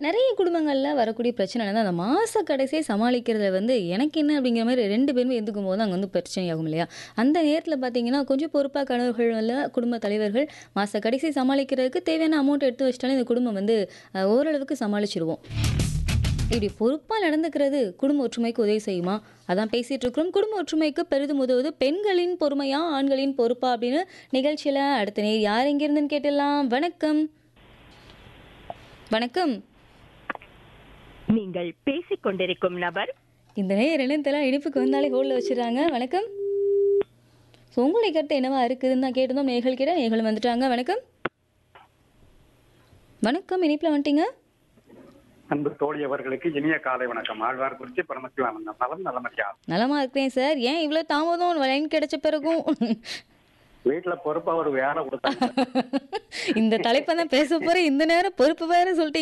நிறைய குடும்பங்கள்ல வரக்கூடிய பிரச்சனை என்னன்னா, அந்த மாச கடைசிய சமாளிக்கிறதுல வந்து எனக்கு என்ன அப்படிங்கிற மாரி 2 பேருமே இருந்துக்கும்போது அங்க வந்து பிரச்சனையாகும் இல்லையா? அந்த நேரத்துல பார்த்தீங்கன்னா, கொஞ்சம் பொறுப்பா கணவர்கள் இல்ல குடும்ப தலைவர்கள் மாச கடைசி சமாளிக்கிறதுக்கு தேவையான அமௌண்ட் எடுத்து வச்சுட்டாலே இந்த குடும்பம் வந்து அ ஓரளவுக்கு சமாளிச்சுருவோம். இப்படி பொறுப்பா நடந்துக்கிறது குடும்ப ஒற்றுமைக்கு உதவி செய்யுமா? அதான் பேசிட்டு இருக்கிறோம். குடும்ப ஒற்றுமைக்கு பெரிதும் உதவுவது பெண்களின் பொறுமையா? ஆண்களின் பொறுப்பா? அப்படின்னு நிகழ்ச்சியில அடுத்த நேயர் யார் எங்கிருந்துன்னு கேட்டுடலாம். வணக்கம். வணக்கம். நீங்கள் பேசிக் கொண்டிருக்கும் நபர் இந்த நேயர் என்னன்னு தெரியல இனிப்புக்கு வந்தாலே ஹோல்ட்ல வச்சுடுறாங்க. வணக்கம். ஸோ உங்களுடைய கருத்து என்னவா இருக்குதுன்னு தான் கேட்டிருந்தோம். நேயர்கள் கிட்ட நேயர்களும் வந்துட்டாங்க. வணக்கம். வணக்கம். இனிப்புல வந்துட்டீங்க. அன்பு தோழி அவர்களுக்கு இனிய காலை வணக்கம் ஆழ்வார் குறிச்சி பரமசிவானந்தம் நலம் நலமறியா நலமா இருக்கிறேன் சார். ஏன் இவ்வளோ தாமதம் லைன் கிடைச்ச பிறகும்? வீட்டுல பொறுப்பா ஒரு வேலை கொடுத்தாங்க இந்த தலைப்பை தான் பேச போறேன். இந்த நேரம் பொறுப்பு வேற சொல்லிட்டீங்க.